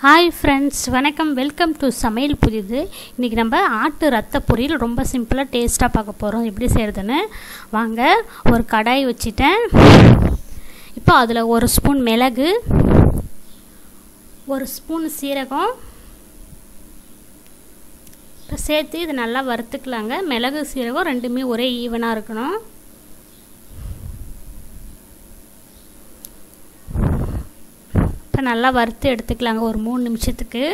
hi friends வணக்கம் welcome to Samayal Puthidhu இன்றைக்கி நம்ம ஆட்டு ரத்த பொரியல் ரொம்ப சிம்பிளாக டேஸ்ட்டாக பார்க்க போகிறோம் எப்படி செய்கிறதுன்னு வாங்க ஒரு கடாய் வச்சுட்டேன் இப்போ அதில் ஒரு ஸ்பூன் மிளகு ஒரு ஸ்பூன் சீரகம் இப்போ சேர்த்து இது நல்லா வறுத்துக்கலாங்க மிளகு சீரகம் ரெண்டுமே ஒரே ஈவனாக இருக்கணும் இப்போ நல்லா வறுத்து எடுத்துக்கலாங்க ஒரு மூணு நிமிஷத்துக்கு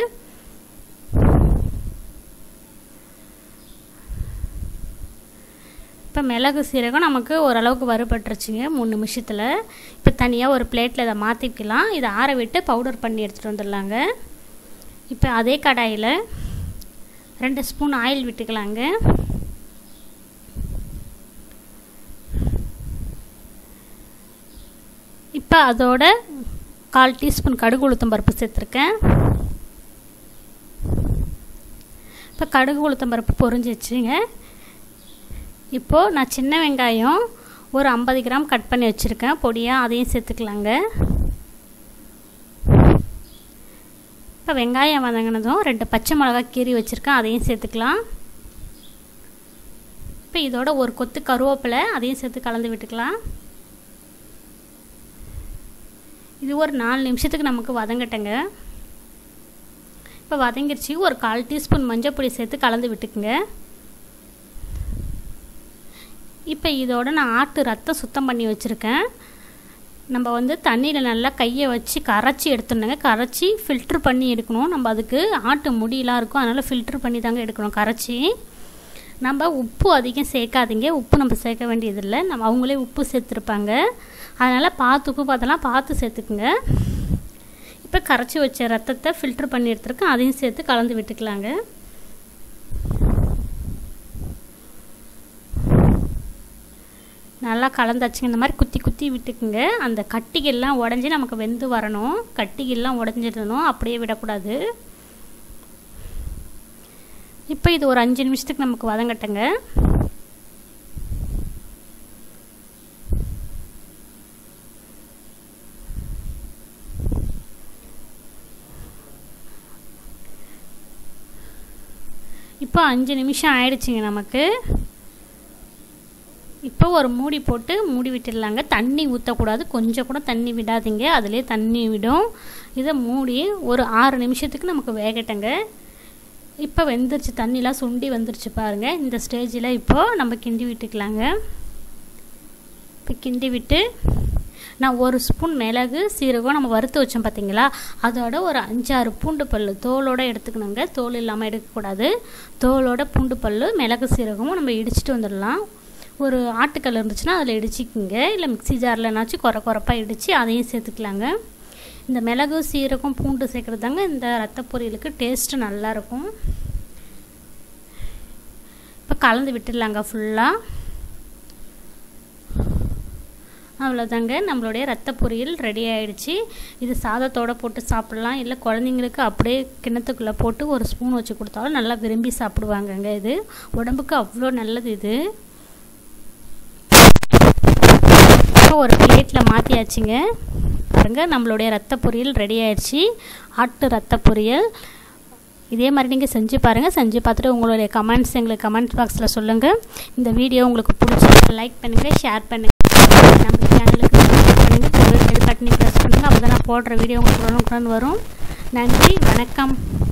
இப்போ மிளகு சீரகம் நமக்கு ஓரளவுக்கு வறுபட்டுருச்சுங்க மூணு நிமிஷத்தில் இப்போ தனியாக ஒரு பிளேட்டில் இதை மாற்றிக்கலாம் இதை ஆற விட்டு பவுடர் பண்ணி எடுத்துகிட்டு வந்துடலாங்க இப்போ அதே கடாயில் ரெண்டு ஸ்பூன் ஆயில் விட்டுக்கலாங்க இப்போ அதோட கால் டீஸ்பூன் கடுகு உளுத்தம் பருப்பு சேர்த்துருக்கேன் இப்போ கடுகு உளுத்தம் பருப்பு பொரிஞ்சிச்சுங்க இப்போது நான் சின்ன வெங்காயம் ஒரு ஐம்பது கிராம் கட் பண்ணி வச்சுருக்கேன் பொடியாக அதையும் சேர்த்துக்கலாங்க இப்போ வெங்காயம் வதங்கினதும் ரெண்டு பச்சை மிளகா கீறி வச்சுருக்கேன் அதையும் சேர்த்துக்கலாம் இப்போ இதோட ஒரு கொத்து கருவேப்பிலை அதையும் சேர்த்து கலந்து விட்டுக்கலாம் இது ஒரு நாலு நிமிஷத்துக்கு நமக்கு வதங்கட்டங்க இப்போ வதங்கிருச்சு ஒரு கால் டீஸ்பூன் மஞ்சள் பொடி சேர்த்து கலந்து விட்டுக்குங்க இப்போ இதோட நான் ஆட்டு ரத்தம் சுத்தம் பண்ணி வச்சுருக்கேன் நம்ம வந்து தண்ணியில் நல்லா கையை வச்சு கரைச்சி எடுத்துடணுங்க கரைச்சி ஃபில்ட்ரு பண்ணி எடுக்கணும் நம்ம அதுக்கு ஆட்டு முடியெலாம் இருக்கும் அதனால் ஃபில்ட்ரு பண்ணி தாங்க எடுக்கணும் கரைச்சி நம்ம உப்பு அதிகம் சேர்க்காதீங்க உப்பு நம்ம சேர்க்க வேண்டியதில்லை நம்ம அவங்களே உப்பு சேர்த்துருப்பாங்க அதனால் பார்த்து உப்பு பார்த்தலாம் பார்த்து சேர்த்துக்குங்க இப்போ கரைச்சி வச்ச ரத்தத்தை ஃபில்ட்ரு பண்ணி எடுத்துருக்கேன் அதையும் சேர்த்து கலந்து விட்டுக்கலாங்க நல்லா கலந்தாச்சுங்க இந்த மாதிரி குத்தி குத்தி விட்டுக்குங்க அந்த கட்டிகள்லாம் உடஞ்சி நமக்கு வெந்து வரணும் கட்டிகள்லாம் உடஞ்சிடணும் அப்படியே விடக்கூடாது இப்போ இது ஒரு அஞ்சு நிமிஷத்துக்கு நமக்கு வதங்கட்டுங்க இப்போ அஞ்சு நிமிஷம் ஆயிடுச்சுங்க நமக்கு இப்போ ஒரு மூடி போட்டு மூடி விட்டுடலாங்க தண்ணி ஊற்றக்கூடாது கொஞ்சம் கூட தண்ணி விடாதீங்க அதிலே தண்ணி விடும் இதை மூடி ஒரு ஆறு நிமிஷத்துக்கு நமக்கு வேகட்டங்க இப்போ வெந்துருச்சு தண்ணிலாம் சுண்டி வந்துருச்சு பாருங்கள் இந்த ஸ்டேஜில் இப்போது நம்ம கிண்டி விட்டுக்கலாங்க இப்போ கிண்டி விட்டு நான் ஒரு ஸ்பூன் மிளகு சீரகம் நம்ம வறுத்து வச்சோம் பார்த்தீங்களா அதோட ஒரு அஞ்சாறு பூண்டு பல் தோலோடு எடுத்துக்கணுங்க தோல் இல்லாமல் எடுக்கக்கூடாது தோலோட பூண்டு பல் மிளகு சீரகமும் நம்ம இடிச்சிட்டு வந்துடலாம் ஒரு ஆட்டுக்கல் இருந்துச்சுன்னா அதில் இடிச்சிக்கோங்க இல்லை மிக்சி ஜார்லனாச்சும் குறை குறைப்பாக இடித்து அதையும் சேர்த்துக்கலாங்க இந்த மிளகு சீரகம் பூண்டு சேர்க்குறது தாங்க இந்த ரத்த பொரியலுக்கு டேஸ்ட்டு நல்லாயிருக்கும் இப்போ கலந்து விட்டுடலாங்க ஃபுல்லாக அவ்வளோதாங்க நம்மளுடைய ரத்த பொரியல் ரெடி ஆகிடுச்சு இது சாதத்தோடு போட்டு சாப்பிட்லாம் இல்லை குழந்தைங்களுக்கு அப்படியே கிணத்துக்குள்ளே போட்டு ஒரு ஸ்பூன் வச்சு கொடுத்தாலும் நல்லா விரும்பி சாப்பிடுவாங்கங்க இது உடம்புக்கு அவ்வளோ நல்லது இது இப்போ ஒரு பிளேட்டில் மாற்றியாச்சுங்க பாருங்கள் நம்மளுடைய ரத்த பொரியல் ரெடி ஆயிடுச்சு ஆட்டு ரத்த பொரியல் இதே மாதிரி நீங்கள் செஞ்சு பாருங்கள் செஞ்சு பார்த்துட்டு உங்களுடைய கமெண்ட்ஸ் எங்களுக்கு கமெண்ட் பாக்ஸில் சொல்லுங்கள் இந்த வீடியோ உங்களுக்கு பிடிச்சி லைக் பண்ணுங்கள் ஷேர் பண்ணுங்கள் நம்ம சேனலுக்கு சப்ஸ்கிரைப் பண்ணுங்கள் பெல் பட்டனி ப்ரெஸ் பண்ணுங்கள் அப்போ தான் நான் போடுற வீடியோ உங்களுக்கு உடனுக்குடன் வரும் நன்றி வணக்கம்